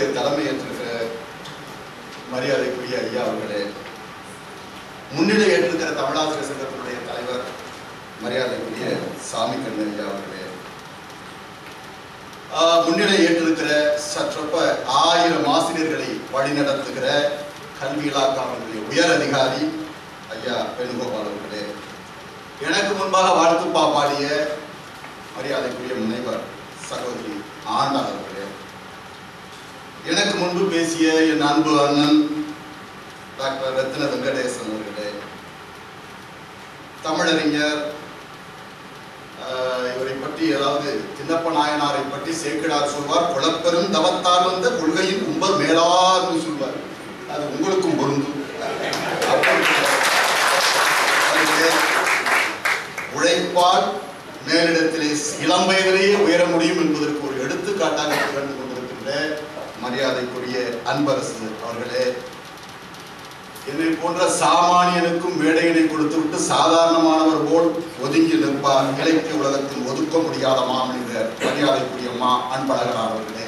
விழாவினுடைய தலைமை ஏற்றிருக்கிற மரியாதைக்குரிய ஐயா அவர்களே முன்னிலை ஏற்றிருக்கிற தமிழாசிரியர் சங்கத்தினுடைய தலைவர் மரியாதைக்குரிய சாமி கண்ணன் ஐயா அவர்களே ஆஹ், முன்னிலை ஏற்றிருக்கிற சற்றொப்ப ஆயிரம் ஆசிரியர்களை வழிநடத்துகிற கல்வி இலாக்காவினுடைய உயர் அதிகாரி ஐயா வேணுகோபால் அவர்களே எனக்கு முன்பாக வாழ்த்துப்பா பாடிய மரியாதைக்குரிய முனைவர் சகோதரி ஆண்டாள் அவர்களே எனக்கு முன்பு பேசிய என் அன்பு அண்ணன் டாக்டர் ரத்ன வெங்கடேசன் அவர்களே தமிழறிஞர் ஆஹ், இவரை பற்றி ஏதாவது சின்னப்ப நாயனாரை பற்றி சேக்கிடார் சொல்வார் குளப்பெரும் தவத்தால் வந்த கொள்கையின் உம்பர் மேலார்னு சொல்வார் அது உங்களுக்கும் பொருந்தும் அப்படிப்பட்ட அவர்களே, உழைப்பால் மேலிடத்திலே இளம் வயதிலேயே உயர முடியும் என்பதற்கு ஒரு எடுத்துக்காட்டாக திகழ்ந்து கொண்டிருக்கின்ற மரியாதைக்குரிய அன்பரசு அவர்களே என்னை போன்ற சாமானியனுக்கும் மேடையினை கொடுத்துவிட்டு சாதாரணமானவர் போல் ஒதுங்கி நிற்பார் இலக்கிய உலகத்தில் ஒதுக்க முடியாத மாமனிதர் மரியாதைக்குரிய மா அன்பழகனார் அவர்களே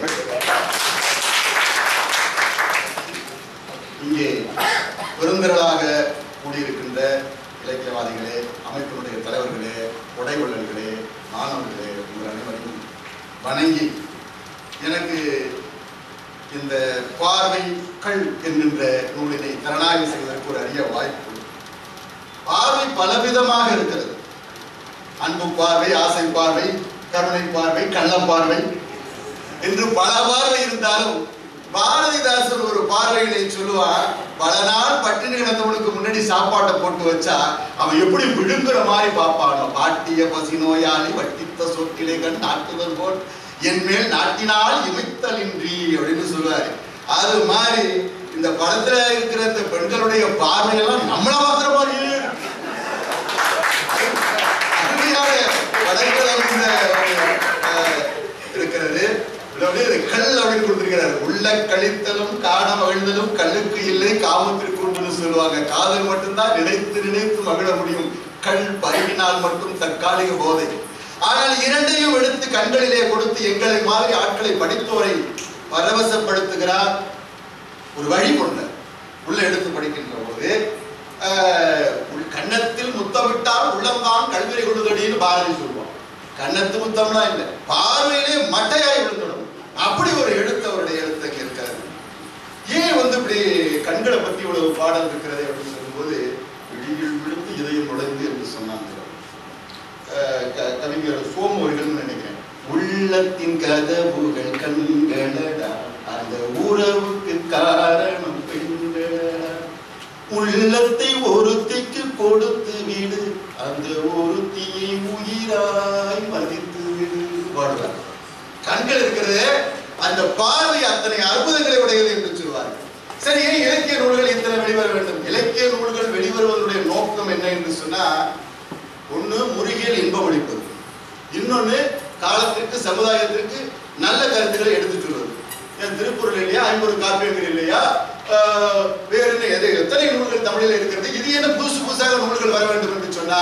இங்கே பெருந்திரளாக கூடியிருக்கின்ற இலக்கியவாதிகளே அமைப்பினுடைய தலைவர்களே உடைவள்ளல்களே மாணவர்களே உங்கள் அனைவரையும் வணங்கி எனக்கு இந்த பார்வைகள் என்கின்ற நூலினை திறனாய்வு செய்வதற்கு ஒரு அரிய வாய்ப்பு பார்வை பலவிதமாக இருக்கிறது அன்பு பார்வை ஆசை பார்வை கருணை பார்வை கள்ள பார்வை என்று பல பார்வை இருந்தாலும் பாரதிதாசன் ஒரு பார்வையினை சொல்லுவான் பல நாள் பட்டினி கிடந்தவனுக்கு முன்னாடி சாப்பாட்டை போட்டு வச்சா அவன் எப்படி விழுங்குற மாதிரி பார்ப்பானோ பாட்டிய பசி நோயாளி வட்டித்த சொற்கிலை கண் நாட்டுதல் போல் என் மேல் நாட்டினால் இமைத்தலின்றி அப்படின்னு சொல்லுவாரு அது மாதிரி இந்த படத்துல இருக்கிற இந்த பெண்களுடைய பார்வையெல்லாம் நம்மள பார்க்குற மாதிரியே இருக்கு. அருமையான படங்கள் அமைந்த ஒரு, அஹ், இருக்கிறது இதுல அப்படியே இது கல் அப்படின்னு கொடுத்திருக்கிறார் உள்ள கழித்தலும் காண மகிழ்ந்தலும் கல்லுக்கு இல்லை காமத்திற்கு உண்டுன்னு சொல்லுவாங்க காதல் மட்டும்தான் நினைத்து நினைத்து மகிழ முடியும் கல் பருவினால் மட்டும் தற்காலிக போதை ஆனால் இரண்டையும் எடுத்து கண்களிலே கொடுத்து எங்களை மாதிரி ஆட்களை படித்தோரை பரவசப்படுத்துகிறார் ஒரு வழி கொண்ட உள்ள எடுத்து படிக்கின்ற போது ஆஹ், உள் கன்னத்தில் முத்தமிட்டால் உள்ளம்தான் கல்விரை கொள்ளுதடின்னு பாரதி சொல்லுவான் கன்னத்து முத்தம்னா இல்லை பார்வையிலே மட்டையாய் விழுந்துடும் அப்படி ஒரு எழுத்து அவருடைய எழுத்து அங்கே இருக்காது ஏன் வந்து இப்படி கண்களை பத்தி இவ்வளவு பாடல் இருக்கிறது அப்படின்னு சொல்லும்போது விழியில் விழுந்து இதயம் நுழைந்து என்று சொன்னாங்க அஹ் க- கவிஞர் சோமு அவர்கள்னு நினைக்கிறேன் உள்ளத்தின் கதவுகள் கண்களடா அந்த உறவுக்கு காரணம் பெண்களடா உள்ளத்தை ஒருத்திக்கு கொடுத்து விடு அந்த ஒருத்தியை உயிராய் மதித்து விடு பாடுறார் கண்கள் இருக்கிறது அந்த பார்வை அத்தனை அற்புதங்களை உடையது என்று சொல்வார் சரி ஏன் இலக்கிய நூல்கள் இத்தனை வெளிவர வேண்டும் இலக்கிய நூல்கள் வெளிவருவதனுடைய நோக்கம் என்ன என்று சொன்னா ஒண்ணு முருகியல் இன்பம் அளிப்பது இன்னொன்னு காலத்திற்கு சமுதாயத்திற்கு நல்ல கருத்துக்களை எடுத்து சொல்வது என் திருக்குறள் இல்லையா ஐம்பது காப்பியங்கள் இல்லையா ஆஹ், வேற என்ன எது எத்தனை நூல்கள் தமிழில் இருக்கிறது இது என்ன புதுசு புதுசாக நூல்கள் வர வேண்டும் என்று சொன்னா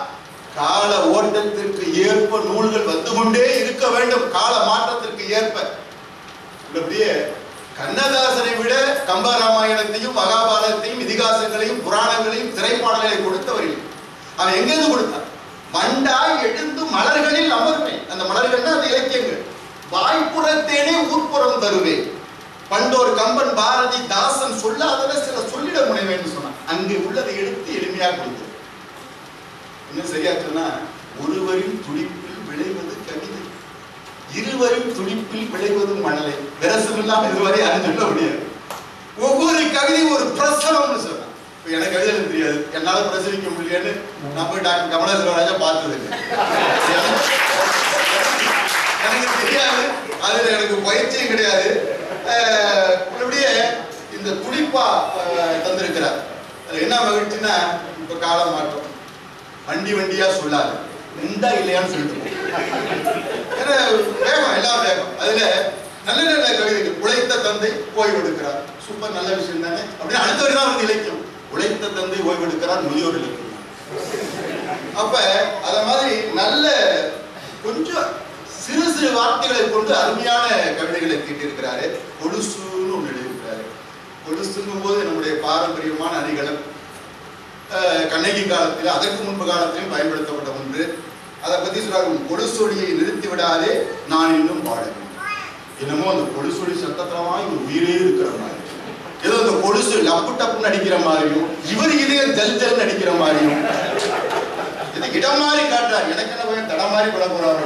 கால ஓட்டத்திற்கு ஏற்ப நூல்கள் வந்து கொண்டே இருக்க வேண்டும் கால மாற்றத்திற்கு ஏற்ப அப்படியே கண்ணதாசனை விட கம்பராமாயணத்தையும் மகாபாரதத்தையும் இதிகாசங்களையும் புராணங்களையும் திரைப்பாடலை கொடுத்தவர் இல்லை. அவன் எங்கிருந்து கொடுத்தான் மண்டாய் எழுந்து மலர்களில் அமர்வேன் அந்த மலர்கள்னா அந்த இலக்கியங்கள் வாய்ப்புறத்தேனே ஊர்ப்புறம் தருவேன் பண்டோர் கம்பன் பாரதி தாசன் சொல்லாதத சில சொல்லிட முனைவேன்னு சொன்னான் அங்கே உள்ளதை எடுத்து எளிமையா கொடுத்தது இன்னும் சரியா சொன்னா ஒருவரின் துடிப்பில் விளைவது கவிதை இருவரின் துடிப்பில் விளைவது மணலை விரசம் இல்லாம இதுவரை அது சொல்ல முடியாது ஒவ்வொரு கவிதை ஒரு பிரசவம்னு சொன்னான் இப்ப எனக்கு கவிதை எழுத தெரியாது என்னால பிரசவிக்க முடியலன்னு நம்ம டாக்டர் கமலேஸ்வர ராஜா பார்த்தது இல்லை. எனக்கு தெரியாது அதுல எனக்கு பயிற்சியும் கிடையாது அஹ், இப்படியே இந்த துடிப்பா அஹ், தந்திருக்கிறார் அதுல என்ன மகிழ்ச்சின்னா இப்ப காலம் மாற்றம் வண்டி வண்டியா சொல்லாது உண்டா இல்லையான்னு சொல்லிட்டு போ. ஏன்னா வேகம் எல்லாம் வேகம் அதுல நல்ல நல்ல கவிதைகள் உழைத்த தந்தை ஓய்வெடுக்கிறார் சூப்பர் நல்ல விஷயம் தானே அப்படின்னு அடுத்த வரை தான் வந்து இலக்கியம் உழைத்த தந்தை ஓய்வெடுக்கிறார் முதியோர் இலக்கியம் அப்ப அத மாதிரி நல்ல கொஞ்சம் சிறு சிறு வார்த்தைகளை கொண்டு அருமையான கவிதைகளை தீட்டியிருக்கிறாரு கொலுசுன்னு ஒன்று எழுதியிருக்கிறாரு கொலுசுங்கும் போது நம்முடைய பாரம்பரியமான அணிகலம் அஹ், கண்ணகி காலத்தில் அதற்கு முன்பு காலத்திலும் பயன்படுத்தப்பட்ட ஒன்று அதை பத்தி சொல்றாரு "உன் கொலுசொலியை நிறுத்தி விடாதே நான் இன்னும் வாழ வேண்டும்." என்னமோ அந்த கொலுசொலி சத்தத்தனமாய் ஒரு உயிரே இருக்கிற மாதிரி ஏதோ அந்த கொலுசு லப்பு டப்புன்னு அடிக்கிற மாதிரியும் இவர் இதயம் ஜல் ஜல் அடிக்கிற மாதிரியும் இது இடம் மாதிரி காட்டுறாரு எனக்கு என்ன பையன் தடம் மாதிரி பட போறாரு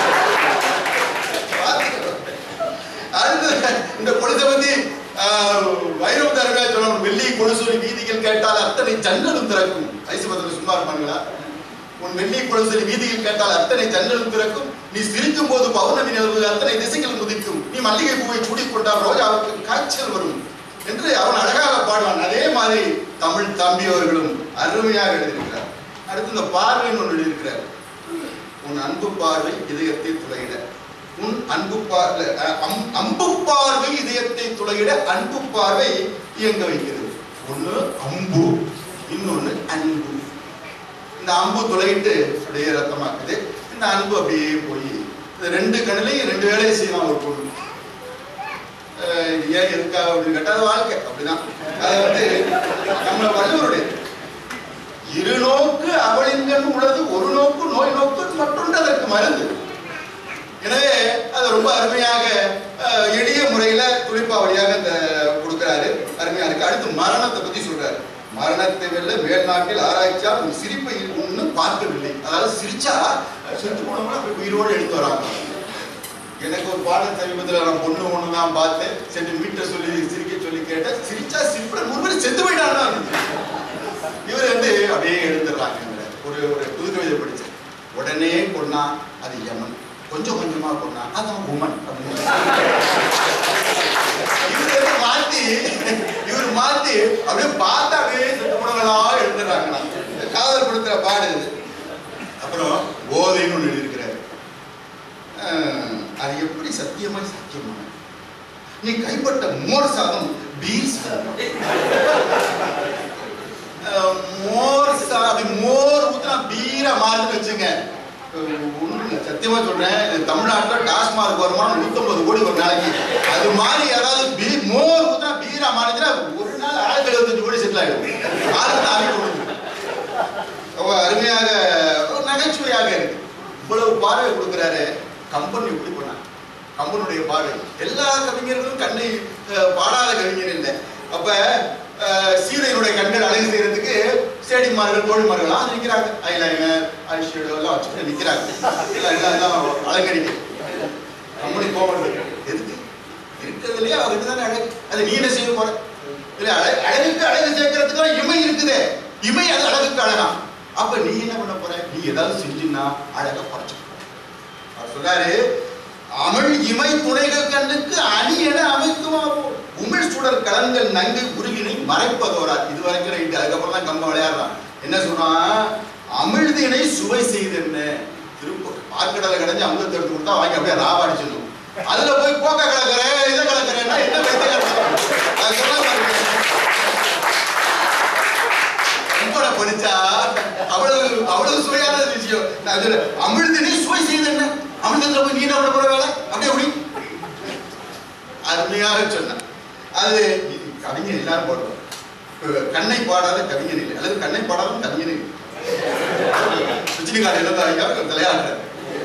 அடுத்து இந்த கொலுசை பத்தி ஆஹ், வைரவ தரவே சொல்லணும் வெள்ளி கொலுசொலி வீதிகள் கேட்டால் அத்தனை ஜன்னலும் திறக்கும் ஐசுபத்திரம் சும்மா இருப்பாங்களா உன் வெள்ளி கொலுசொலி வீதியில் கேட்டால் அத்தனை ஜன்னலும் திறக்கும் நீ சிரிக்கும் போது பௌர்ணமி நிலவு அத்தனை திசைகள் முதிக்கும் நீ மல்லிகை பூவை சூடிக்கொண்டால் ரோஜாவுக்கு காய்ச்சல் வரும் என்று அவன் அழகாக பாடுவான் அதே மாதிரி தமிழ் தம்பி அவர்களும் அருமையாக எழுதியிருக்கிறார் அடுத்து இந்த பார்வைன்னு ஒன்று எழுதியிருக்கிறார் உன் அன்பு பார்வை இதயத்தை துளையிட உன் அன்பு பார்வை அம் அம்பு பார்வை இதயத்தை துளையிட அன்பு பார்வை இயங்க வைக்கிறது ஒண்ணு அம்பு இன்னொன்னு அன்பு இந்த அம்பு துளையிட்டு அப்படியே ரத்தமாக்குது இந்த அன்பு அப்படியே போய் இந்த ரெண்டு கண்ணிலையும் ரெண்டு வேலையை செய்யலாம் ஒரு பொண்ணு அஹ் இது ஏன் இருக்கா அப்படின்னு கேட்டா அது வாழ்க்கை அப்படிதான் அது வந்து நம்ம வள்ளுவருடைய இரு நோக்கு அவளிங்கன் உள்ளது ஒரு நோக்கு நோய் நோக்கு மற்றொன்று அதற்கு மருந்து எனவே அது ரொம்ப அருமையாக அஹ், எளிய முறையில துளிப்பாவளியாக இந்த கொடுக்கிறாரு அருமையா இருக்கு அடுத்து மரணத்தை பத்தி சொல்றாரு மரணத்தை வெல்ல மேல்நாட்டில் ஆராய்ச்சியால் உன் சிரிப்பை ஒன்றும் பார்க்கவில்லை அதாவது சிரிச்சா செத்து போனவங்க அப்படி உயிரோடு எடுத்து வராங்க எனக்கு ஒரு பாடம் சமீபத்தில் நான் பொண்ணு ஒன்று தான் பார்த்தேன் சென்று மீட்டர் சொல்லி சிரிக்க சொல்லி கேட்டேன் சிரிச்சா சிரிப்பட முருகன் செத்து போயிட்டாங்க இவர் வந்து அப்படியே எழுந்துடுறாங்க ஒரு ஒரு புது கவிதை படிச்சேன் உடனே கொன்னா அது யமன் கொஞ்சம் கொஞ்சமா கொன்னா அதான் உமன் அப்படின்னு இவர் வந்து மாத்தி இவர் மாத்தி அப்படியே பார்த்தா அப்படியே செத்து போனவங்களா எழுந்துடுறாங்களா காதல் படுத்துற பாடு இது அப்புறம் போதைன்னு ஒன்று எழுதியிருக்கிறாரு அஹ், அது எப்படி சத்தியமாய் சத்தியமா நீ கைப்பட்ட மோர் சாதம் பீர் சாதம் அஹ், மோர் சா அப்படி மோர் ஊத்துனா பீரா மாறுதுன்னு வச்சுங்க ஒன்றும் இல்லை சத்தியமா சொல்றேன் இது தமிழ்நாட்டுல டாஸ்மார்க் வருமானம் நூத்தம்பது கோடி ஒரு நாளைக்கு அது மாதிரி யாராவது பீ மோர் ஊத்துனா பீரா மாறிச்சுன்னா ஒரு நாள் ஆயிரத்தி எழுபத்தஞ்சு கோடி செட்டில் ஆகிடும் ஆளுக்கு ஆகி கொடுக்கும் ரொம்ப அருமையாக ஒரு நகைச்சுவையாக இருக்கு இவ்வளவு பார்வை கொடுக்குறாரு கம்பன் எப்படி பண்ணான் கம்பனுடைய பார்வை எல்லா கவிஞர்களும் கண்ணை அஹ், பாடாத கவிஞர் இல்லை அப்ப அஹ், சீதையினுடைய கண்கள் அழகு செய்யறதுக்கு சேடிமார்கள் தோழிமார்கள்லாம் நிற்கிறாங்க ஐலைனர் ஐஷேடோ எல்லாம் வச்சுட்டு நிற்கிறாங்க எல்லாம் எல்லாம் எல்லாம் அலங்கரிக்க கம்பெனி கோபம் இருக்கு. எதுக்கு இருக்கிறதுலயே அவருக்கு தானே அழகு அது நீ என்ன செய்ய போற இல்ல அழகு அழகுக்கு அழகு சேர்க்கறதுக்கு இமை இருக்குதே இமை அது அழகுக்கு அழகா அப்ப நீ என்ன பண்ண போற நீ ஏதாவது செஞ்சுன்னா அழகா குறைச்சு அவர் சொல்றாரு அமிழ் இமை துணைகள் கண்ணுக்கு அணி என அமைக்குமாவோ உமிழ் சுடர் கலங்கள் நங்கை உருகினை மறைப்பதோரா இது வரைக்கும் ரைட்டு அதுக்கப்புறம் தான் கம்ப விளையாடுறான் என்ன சொல்றான் அமிழ்தினை சுவை செய்து என்ன திருப்ப பார்க்கடலை கடைஞ்சு அமிர்தத்தை எடுத்து கொடுத்தா வாங்கி அப்படியே ராவாடிச்சிடணும் அதுல போய் போக்க கலக்கிற இதை கலக்கிறேன்னா என்ன வைத்த கலக்கிறேன் அது சொல்ல பாருங்க கம்பனை படிச்சா அவ்வளவு அவ்வளவு சுவையான விஷயம் நான் அதுல அமிர்தினை சுவை செய்து என்ன அமிர்தத்துல போய் நீ என்ன பண்ண போற வேலை அப்படியே எப்படி அருமையாக சொன்னான் அது இது கவிஞர் எல்லாரும் பாடுவார் இப்ப கண்ணை பாடாத கவிஞர் இல்லை அல்லது கண்ணை பாடாத கவிஞர் இல்லை ரஜினிகாந்த் இழந்தாங்க விளையாடுறாரு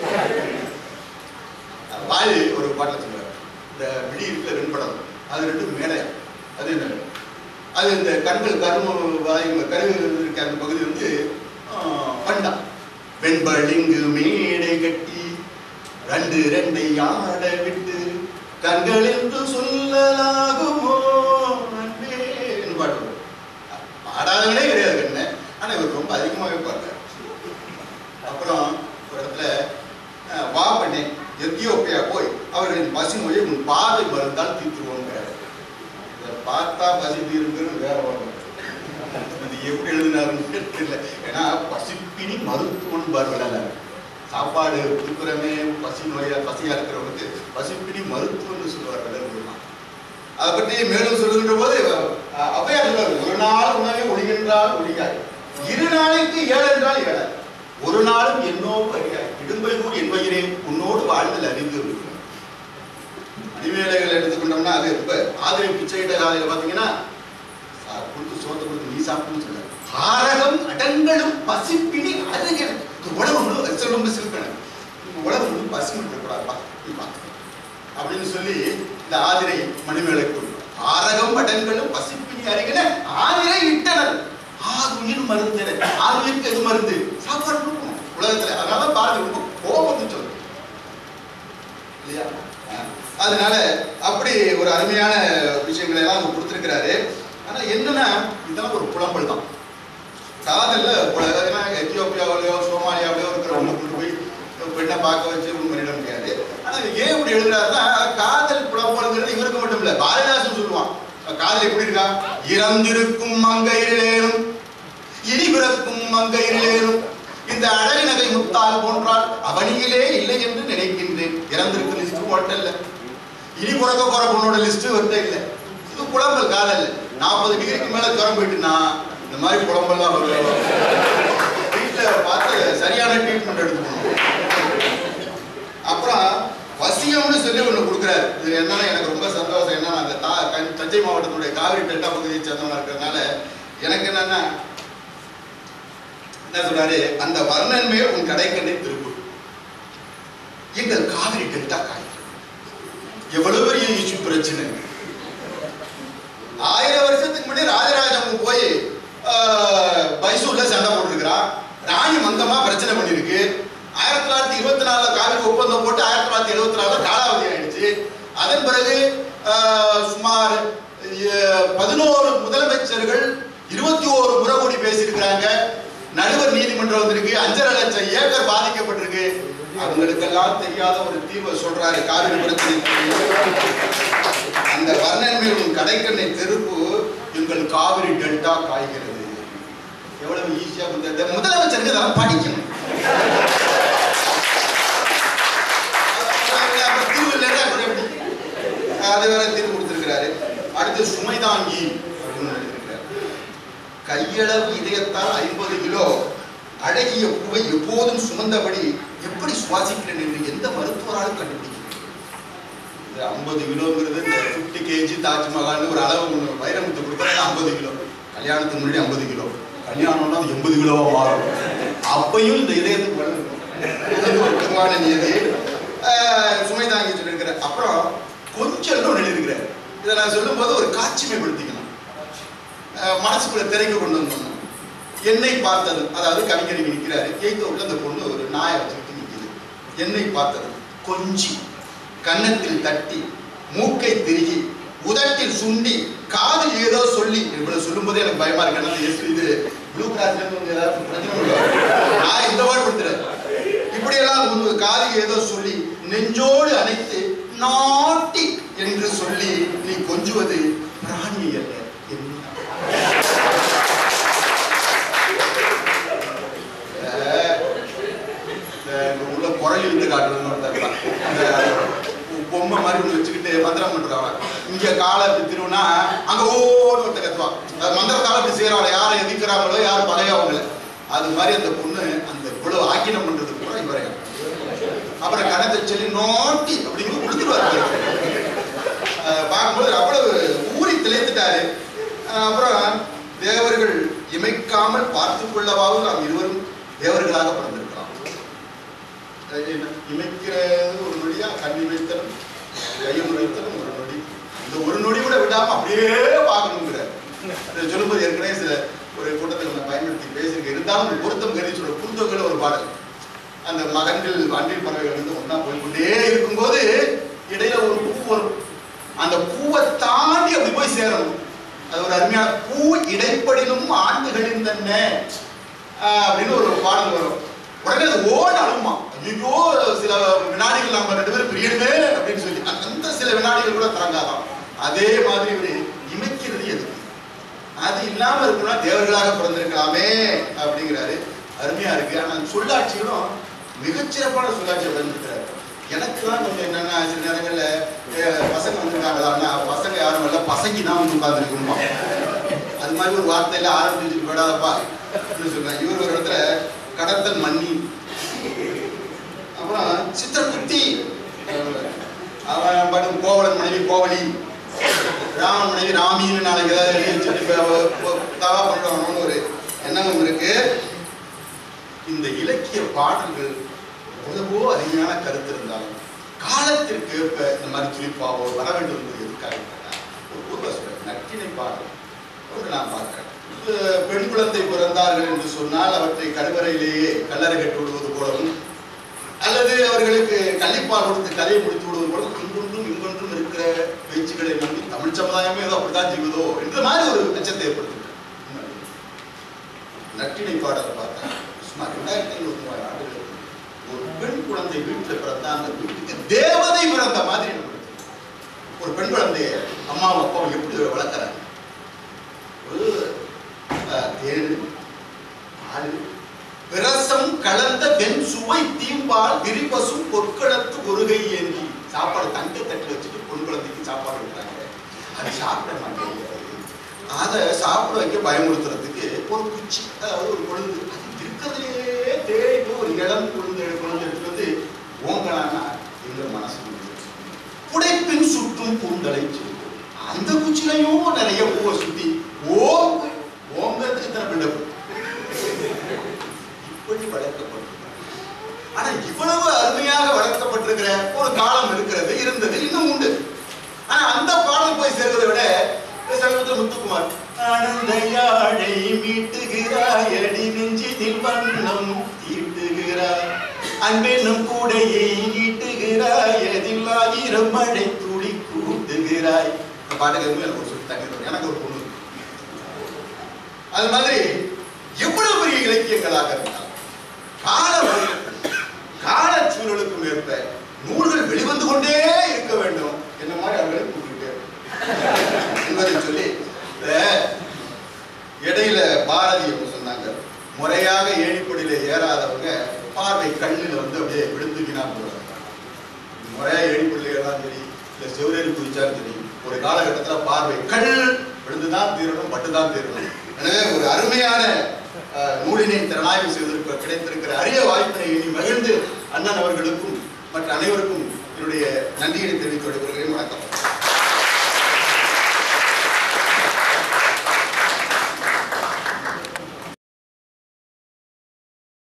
வாலி ஒரு பாட்டில் சொல்றாரு இந்த விடி இருக்கிற வெண்படம் அது ரெண்டும் மேலே அது என்ன அது இந்த கண்கள் கரும வாய் கரு இருக்க அந்த பகுதி வந்து ஆஹ், பண்டா வெண்பளிங்கு மேடை கட்டி ரெண்டு ரெண்டை ஆட விட்டு கண்கள் என்று சொல்லலாகுமோ அன்பே என்று பாட்டு வரும். பாடாதவனே கிடையாது கண்ணு ஆனா இவர் ரொம்ப அதிகமாகவே பாடுறாரு அப்புறம் ஒரு இடத்துல அஹ், வா பண்ணே எத்தியோப்பியா போய் அவர்களின் பசி மொழியை உன் பார்வை மருந்தால் தீர்த்துருவோங்கிறாரு இதை பார்த்தா பசி தீருங்கிறது வேற வரும் இது எப்படி எழுதினாருன்னு தெரியல ஏன்னா பசிப்பினி மருத்துவம் பார்வையில சாப்பாடு கொடுக்குறமே பசி நோயா பசியா இருக்கிறவங்களுக்கு பசிப்பினி மருத்துவம்னு சொல்லுவார் வள்ளல் அதை பற்றி மேலும் சொல்லுகின்ற போது அஹ், ஔவையார் சொல்வார் ஒரு நாள் உணவே ஒழிகின்றால் ஒழிகாய் இரு நாளைக்கு ஏழு என்றால் ஏழாய் ஒரு நாளும் என்னோ அறியாய் இடும்பை கூறி என் வயிறே உன்னோடு வாழ்தல் அறிந்து இருக்கிறார் மணிமேலைகள் எடுத்துக்கொண்டோம்னா அது ரொம்ப ஆதிரை பிச்சையிட்ட காலையில பாத்தீங்கன்னா சார் கொடுத்து சோத்தை கொடுத்து நீ சாப்பிடுன்னு சொல்ல காரகம் அடங்களும் பசிப்பினி அருகல் இந்த உலகம் முழு அச்சல் ரொம்ப சிரிப்பேன் இந்த உலகம் முழு பசி இருக்கக்கூடாதுப்பா நீ பார்த்து அப்படின்னு சொல்லி இந்த ஆதிரை மணிமேலை கொடுக்கும் ஆரகம் அடங்களும் பசிப்பினி அருகில ஆதிரை இட்டனர் ஆதுயிர் மருந்து ஆதுயிருக்கு எது மருந்து சாப்பாடு கொடுக்கணும் உலகத்துல அதனால பாரதி ரொம்ப கோபம் வந்து சொல்லுது இல்லையா அஹ் அதனால அப்படி ஒரு அருமையான விஷயங்களை எல்லாம் அவங்க கொடுத்துருக்கிறாரு ஆனா என்னன்னா இதெல்லாம் ஒரு புலம்பல் தான் காதல்ல புல- ஏன்னா எத்தியோப்பியாவிலயோ சோமாலியாவிலயோ இருக்கிறவங்க கொண்டு போய் பெண்ணை பார்க்க வச்சு ஒன்றும் பண்ணிட முடியாது ஆனா இது ஏன் இப்படி எழுதுறாருன்னா காதல் புலம்பல்ங்கிறது இவருக்கு மட்டும் இல்ல பாரதிதாசன் சொல்லுவான் காதல் எப்படி இருக்கா இறந்திருக்கும் மங்கையிலேனும் இனி பிறக்கும் மங்கையிலேனும் இந்த அழகு நகை முத்தால் போன்றால் அவனியிலே இல்லை என்று நினைக்கின்றேன் இறந்திருக்கு லிஸ்ட் போட்டல்ல இனி பிறக்க போற பொண்ணோட லிஸ்ட் வருதே இல்லை இது புலம்பல் காதல் நாற்பது டிகிரிக்கு மேல ஜுரம் போயிட்டுனா இந்த மாதிரி புலம்பல்லாம் வரும் வீட்டுல பார்த்து சரியான ட்ரீட்மெண்ட் எடுத்துக்கணும் அப்புறம் வசியம்னு சொல்லி ஒண்ணு கொடுக்குறாரு இது என்னன்னா எனக்கு ரொம்ப சந்தோஷம் என்னன்னா அந்த தா கஞ்~ தஞ்சை மாவட்டத்துடைய காவிரி டெல்டா பகுதியை சேர்ந்தவனா இருக்கிறதுனால எனக்கு என்னன்னா என்ன சொல்றாரு அந்த வர்ணன் மேல் உன் கடைக்கண்ணை திருப்பு எங்கள் காவிரி டெல்டா காய் எவ்வளவு பெரிய இஷ்யூ பிரச்சனை ஆயிரம் வருஷத்துக்கு முன்னாடி ராஜராஜன் போய் ஆஹ், மைசூர்ல சண்டை போட்டுருக்கிறான் ராணி மந்தமா பிரச்சனை பண்ணிருக்கு ஆயிரத்தி தொள்ளாயிரத்தி இருபத்தி நாலுல காவிரி ஒப்பந்தம் போட்டு ஆயிரத்தி தொள்ளாயிரத்தி எழுபத்தி நாலுல காலாவதி ஆயிடுச்சு அதன் பிறகு ஆஹ், சுமார் அஹ், பதினோரு முதலமைச்சர்கள் இருபத்தி ஓரு முறை கூடி பேசியிருக்கிறாங்க நடுவர் நீதிமன்றம் வந்திருக்கு அஞ்சரை லட்சம் ஏக்கர் பாதிக்கப்பட்டிருக்கு அவங்களுக்கெல்லாம் தெரியாத ஒரு தீர்வை சொல்றாரு காவிரி பிரச்சனை அந்த வர்ணன் மேல் உன் கடைக்கண்ணை தெருப்பு எங்கள் காவிரி டெல்டா காய்கிறது எவ்வளவு ஈஸியா வந்து முதலமைச்சருக்கு இதெல்லாம் படிக்கணும் அப்புறம் தீர்வு இல்லைன்னா அப்புறம் எப்படி? அது வேற தீர்வு கொடுத்திருக்கிறாரு அடுத்து சுமை தாங்கி அப்படின்னு எழுதியிருக்கிறார் கையளவு இதயத்தால் ஐம்பது கிலோ அழகிய பூவை எப்போதும் சுமந்தபடி எப்படி சுவாசிக்கிறேன் என்று எந்த மருத்துவராலும் கண்டுபிடிக்க இந்த ஐம்பது கிலோங்கிறது இந்த ஃபிஃப்டி கேஜி தாஜ்மஹால்னு ஒரு அளவு ஒன்று வைரமுத்து கொடுக்குறாங்க ஐம்பது கிலோ கல்யாணத்துக்கு முன்னாடி ஐம்பது கிலோ கல்யாணம்னா அது எண்பது கிலோவா மாறும் அப்பையும் இந்த இதயத்துக்கு வளரும் இது ஒரு பொதுவான நியதி ஆஹ் சுமை தாங்கி சொல்லியிருக்கிற அப்புறம் கொஞ்சம் இன்னும் எழுதியிருக்கிறார் இதை நான் சொல்லும்போது ஒரு காட்சிமைப்படுத்திக்கணும் ஆஹ் மனசுக்குள்ள திரைக்கு கொண்டு வந்தோம் என்னை பார்த்தது அதாவது கவிஞர் இங்க நிற்கிறாரு எய்த்த உள்ள அந்த பொண்ணு ஒரு நாயை வச்சுக்கிட்டு நிற்குது என்னை பார்த்தது கொஞ்சி கன்னத்தில் தட்டி மூக்கை திருகி உதட்டில் சுண்டி காதில் ஏதோ சொல்லி இவ்வளவு சொல்லும்போதே எனக்கு பயமா இருக்கு ஏன்னா எஸ் இது ப்ளூ கிராஸ்ல இருந்து வந்து ஏதாவது பிரச்சனை பண்ணுவாங்க. நான் இந்த வார்டு கொடுத்துறேன் இப்படியெல்லாம் உங்க காதில் ஏதோ சொல்லி நெஞ்சோடு அணைத்து நாட்டி என்று சொல்லி நீ கொஞ்சுவது பிராணி அல்ல என்ன இந்த உள்ள குரல் இழுத்து காட்டுறதுன்னு ஒருத்தர் இருக்கான். அந்த பொம்மை மாதிரி ஒன்று வச்சுக்கிட்டு மந்திரம் பண்றவன் இங்க காலை இப்படி திருவினா அங்க ஓன்னு ஒருத்தர் கத்துவான் அது மந்திரத்தால இப்படி செய்யறாங்க யாரை எதிர்க்கிறாங்களோ யார் பகையவங்கள அது மாதிரி அந்த பொண்ணு அந்த இவ்வளவு ஆக்கினம் பண்றது கூட இவரை அப்புறம் கணத்தை சொல்லி நோட்டி அப்படிங்கிறது கொடுத்துருவாரு அஹ் பார்க்கும்போது அவ்வளவு ஊறி திளைத்துட்டாரு அஹ் அப்புறம் தேவர்கள் இமைக்காமல் பார்த்து கொள்ளவாவது நாம் இருவரும் தேவர்களாக பிறந்திருக்கலாம் அஹ் என்ன, இமைக்கிறது ஒரு நொடியா கண் இமைத்தலும் கையும் இமைத்தலும் ஒரு நொடி இந்த ஒரு நொடி கூட விடாம அப்படியே பார்க்கணுங்கிற இதை சொல்லும்போது ஏற்கனவே சில ஒரு கூட்டத்தில் நான் பயன்படுத்தி பேசியிருக்கேன் இருந்தாலும் ஒரு பொருத்தம் கருதி சொல்ற புரிந்தவர்கள் ஒரு பாடல் அந்த மகன்கள் அன்றில் பறவைகள் வந்து ஒண்ணா போய்க்கொண்டே இருக்கும்போது இடையில ஒரு பூ வரும் அந்த பூவை தாண்டி அப்படி போய் சேரணும் அது ஒரு அருமையான பூ இடைப்படினும் ஆண்டுகளின் தன்னை ஆஹ் அப்படின்னு ஒரு பாடல் வரும் உடனே அது ஓட அழுமா ஐயோ சில வினாடிகள் நாம ரெண்டு பேரும் பிரியணுமே அப்படின்னு சொல்லி அந்த- அந்த சில வினாடிகள் கூட தாங்காதான் அதே மாதிரி ஒரு இமைக்கிறது எதுக்கு அது இல்லாம இருக்கணும்னா தேவர்களாக பிறந்திருக்கலாமே அப்படிங்கிறாரு அருமையா இருக்கு ஆனா அந்த சொல்லாட்சிகளும் மிகச்சிறப்பான சொல்லாட்சியை பயன்படுத்துறாரு எனக்கு தான் கொஞ்சம் என்னன்னா சில நேரங்கள்ல அஹ், பசங்க வந்துருக்காங்களான்னா பசங்க யாரும் இல்ல பசங்கி தான் வந்து உட்கார்ந்துருக்கணுமா அது மாதிரி ஒரு வார்த்தையில ஆரம்பிச்சு வச்சுட்டு போயிடாதப்பா அப்படின்னு சொல்றேன் இவர் ஒரு இடத்துல கடத்தல் மன்னி அப்புறம் சித்திரகுப்தி அவன் படும் கோவலன் மனைவி கோவலி ராமன் மனைவி ராமின்னு நாளைக்கு ஏதாவது எழுதி வச்சுட்டு இப்ப அவ- அவ தவா பண்றவனு ஒரு எண்ணமும் இருக்கு இந்த இலக்கிய பாடல்கள் எவ்வளவோ அருமையான கருத்து இருந்தாலும் காலத்திற்கு ஏற்ப இந்த மாதிரி துளிப்பாவோ வர வேண்டும் என்பது எதுக்காக கேட்டா, ஒரு ஊர்ல சொல்ற நற்றினை பாடல் ஒன்று நான் பார்க்கிறேன் இது பெண் குழந்தை பிறந்தார்கள் என்று சொன்னால் அவற்றை கருவறையிலேயே கல்லறை கட்டி விடுவது போலவும் அல்லது அவர்களுக்கு கள்ளிப்பால் கொடுத்து கதையை முடித்து விடுவது போல இங்கொன்றும் இங்கொன்றும் இருக்கிற பேச்சுக்களை நம்பி தமிழ் சமுதாயமே ஏதோ அப்படித்தான் செய்வதோ என்ற மாதிரி ஒரு அச்சத்தை ஏற்படுத்துகிறது நற்றினை பாடலை பார்த்தா சுமார் ரெண்டாயிரத்தி ஐநூறு மூவாயிரம் ஆண்டுகள் ஒரு பெண் குழந்தை வீட்டில் பிறந்தா அந்த வீட்டுக்கு தேவதை பிறந்த மாதிரி நமக்கு தெரியும். ஒரு பெண் குழந்தைய அம்மாவும் அப்பாவும் எப்படி வளர்க்குறாங்க ஒரு அஹ், தேன் பால் பிரசம் கலந்த வெண் சுவை தீம்பால் விரிபசும் பொற்களத்து ஒருகை ஏந்தி சாப்பாடு தங்க தட்டு வச்சுட்டு பொன் குழந்தைக்கு சாப்பாடு வைக்கிறாங்க அது சாப்பிட மாட்டேங்குது அதை சாப்பிட வைக்க பயமுறுத்துறதுக்கு ஒரு குச்சி அதாவது ஒரு கொழுந்து அது இருக்கிறதுலே தேடி போய் ஒரு இளம் கொழுந்து கொழுந்து எடுத்து வந்து ஓங்கலானா எங்க மனசு முடிஞ்சிருச்சு. புடைப்பின் சுற்றும் பூந்தலை சொல்லும் அந்த குச்சிலையும் நிறைய பூவை சுத்தி ஓங்கு ஓங்கிறதுக்கு இத்தனை பிண்டப்பு இப்படி வளர்க்கப்பட்டிருக்கிறது ஆனா இவ்வளவு அருமையாக வளர்க்கப்பட்டிருக்கிற ஒரு காலம் இருக்கிறது இருந்தது இன்னும் உண்டு ஆனா அந்த பாடல் போய் சேர்வதை விட சமீபத்தில் முத்துக்குமார் ஆனந்த யாழை மீட்டுகிறாய் அடி நெஞ்சிதில் வண்ணம் தீட்டுகிறாய் அன்பெனும் கூடையை நீட்டுகிறாய் அதில் ஆயிரம் மழை துளி கூட்டுகிறாய் இந்த பாட்டுக்கு எதுவுமே எனக்கு ஒரு சொல்லி தங்க எனக்கு ஒரு பொண்ணு இருக்கு. அது மாதிரி எவ்வளவு பெரிய இலக்கியங்களாக இருந்தாலும் கால கால சூழலுக்கும் ஏற்ப நூல்கள் வெளிவந்து கொண்டே இருக்க வேண்டும் என்ன மாதிரி அவர்களை கூப்பிட்டு என்பதை சொல்லி இந்த இடையில பாரதி அவங்க சொன்னாங்க முறையாக ஏணிப்படியில ஏறாதவங்க பார்வை கண்ணில் வந்து அப்படியே விழுந்துக்கினா போறாங்க முறையா ஏணிப்படியில ஏறாலும் சரி இல்ல செவ்வரேறி குதிச்சாலும் சரி ஒரு காலகட்டத்துல பார்வை கண் விழுந்துதான் தீரணும் பட்டுதான் தீரணும் எனவே ஒரு அருமையான அஹ், நூலினை திறனாய்வு செய்வதற்கு கிடைத்திருக்கிற அரிய வாய்ப்பினை எண்ணி மகிழ்ந்து அண்ணன் அவர்களுக்கும் மற்ற அனைவருக்கும் என்னுடைய நன்றியை தெரிவித்து விடைபெறுகிறேன் வணக்கம்